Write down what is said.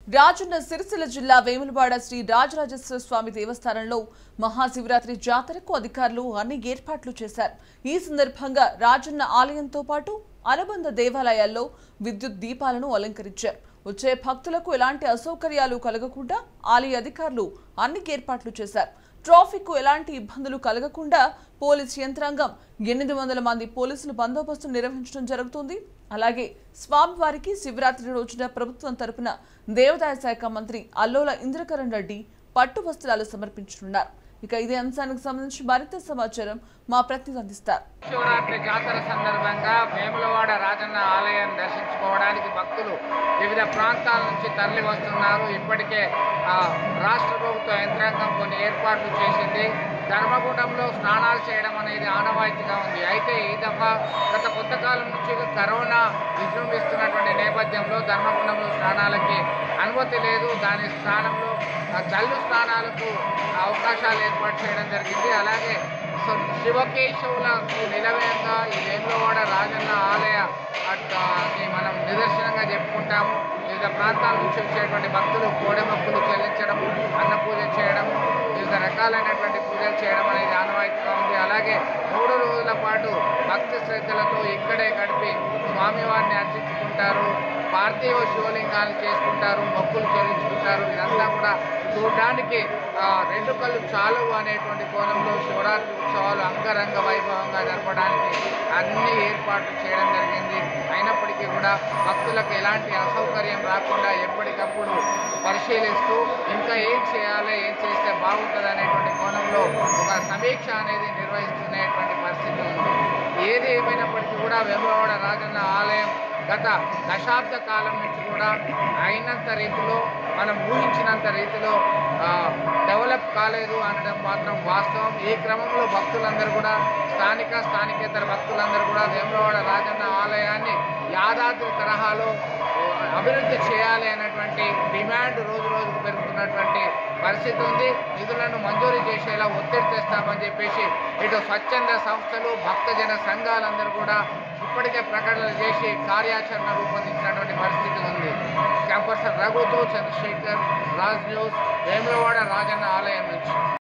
రాజన్న సిరిసిల్ల జిల్లా వేములవాడ శ్రీ రాజరాజేశ్వర స్వామి దేవస్థానంలో మహాశివరాత్రి జాతరకు అధికారులు అన్ని ఏర్పాట్లు చేశారు ఈ సందర్భంగా రాజన్న ఆలయంతో పాటు అనుబంధ దేవాలయాల్లో విద్యుత్ దీపాలను అలంకరించారు వచ్చే భక్తులకు ఎలాంటి అసౌకర్యాలు కలగకుండా ఆలయ అధికారులు అన్ని ఏర్పాట్లు చేశారు ట్రాఫిక్ ఎలాంటి ఇబ్బందులు కలగకుండా పోలీస్ యంత్రాంగం ఎనిమిది వందల మంది పోలీసులు బందోబస్తు నిర్వహించడం జరుగుతుంది అలాగే స్వామివారికి శివరాత్రి రోజున ప్రభుత్వం తరపున దేవాదాయ శాఖ మంత్రి అల్లోల ఇంద్రకరణ్ రెడ్డి పట్టు వస్త్రాలు సమర్పించనున్నారు ఇక ఇదే అంశానికి సంబంధించి మరింత సమాచారం మా ప్రతినిధి అందిస్తారు శివరాత్రి జాతర సందర్భంగా వేములవాడ రాజన్న ఆలయం దర్శించుకోవడానికి భక్తులు వివిధ ప్రాంతాల నుంచి తరలి వస్తున్నారు ఇప్పటికే ఆ, రాష్ట్ర ప్రభుత్వ యంత్రాంగం కొన్ని ఏర్పాట్లు చేసింది ధర్మకూటంలో స్నానాలు చేయడం అనేది ఆనవాయితీగా ఉంది అయితే ఈ దఫా గత కొంతకాలం నుంచి కరోనా విజృంభిస్తున్నటువంటి నేపథ్యంలో ధర్మకుండంలో స్నానాలకి అనుమతి లేదు దాని స్థానంలో ఆ, జల్లు స్నానాలకు అవకాశాలు ఏర్పాటు చేయడం జరిగింది అలాగే సో శివకేశవులకు నిలవేయంగా ఈ వేములవాడ రాజన్న ఆలయ అట్- ని మనం నిదర్శనంగా చెప్పుకుంటాము వివిధ ప్రాంతాల నుంచి వచ్చేటువంటి భక్తులు కోడె మొక్కులు చెల్లించడము అన్న పూజ చేయడము వివిధ రకాలైనటువంటి పూజలు చేయడం అనేది ఆనవాయితీగా ఉంది అలాగే మూడు రోజుల పాటు భక్తి శ్రద్ధలతో ఇక్కడే గడిపి స్వామివారిని అర్చించుకుంటారు పార్థివ శివలింగాలు చేసుకుంటారు మొక్కులు చెల్లించుకుంటారు ఇదంతా కూడా చూడడానికి ఆ, రెండు కళ్ళు చాలవు అనేటువంటి కోణంలో శివరాత్రి ఉత్సవాలు అంగరంగ వైభవంగా జరపడానికి అన్ని ఏర్పాట్లు చేయడం జరిగింది అయినప్పటికీ కూడా భక్తులకు ఎలాంటి అసౌకర్యం రాకుండా ఎప్పటికప్పుడు పరిశీలిస్తూ ఇంకా ఏం చేయాలి ఏం చేస్తే బాగుంటుంది అనేటువంటి కోణంలో ఒక సమీక్ష అనేది నిర్వహిస్తున్నటువంటి పరిస్థితి ఉంది ఏది ఏమైనప్పటికీ కూడా వెంబవాడ రాజన్న ఆలయం గత దశాబ్ద కాలం నుంచి కూడా అయినంత రీతిలో మనం ఊహించినంత రీతిలో ఆ, డెవలప్ కాలేదు అనడం మాత్రం వాస్తవం ఈ క్రమంలో భక్తులందరూ కూడా స్థానిక స్థానికేతర భక్తులందరూ కూడా వేములవాడ రాజన్న ఆలయాన్ని యాదాద్రి తరహాలో ఓ, అభివృద్ధి చేయాలి అనేటువంటి డిమాండ్ రోజు రోజుకు పెరుగుతున్నటువంటి పరిస్థితి ఉంది నిధులను మంజూరు చేసేలా ఒత్తిడి తెస్తామని చెప్పేసి ఇటు స్వచ్ఛంద సంస్థలు భక్తజన సంఘాలందరూ కూడా ఇప్పటికే ప్రకటనలు చేసి కార్యాచరణ రూపొందించినటువంటి పరిస్థితి ఉంది క్యాంపస్ రఘుతో చంద్రశేఖర్ రాజ్ న్యూస్ వేములవాడ రాజన్న ఆలయం నుంచి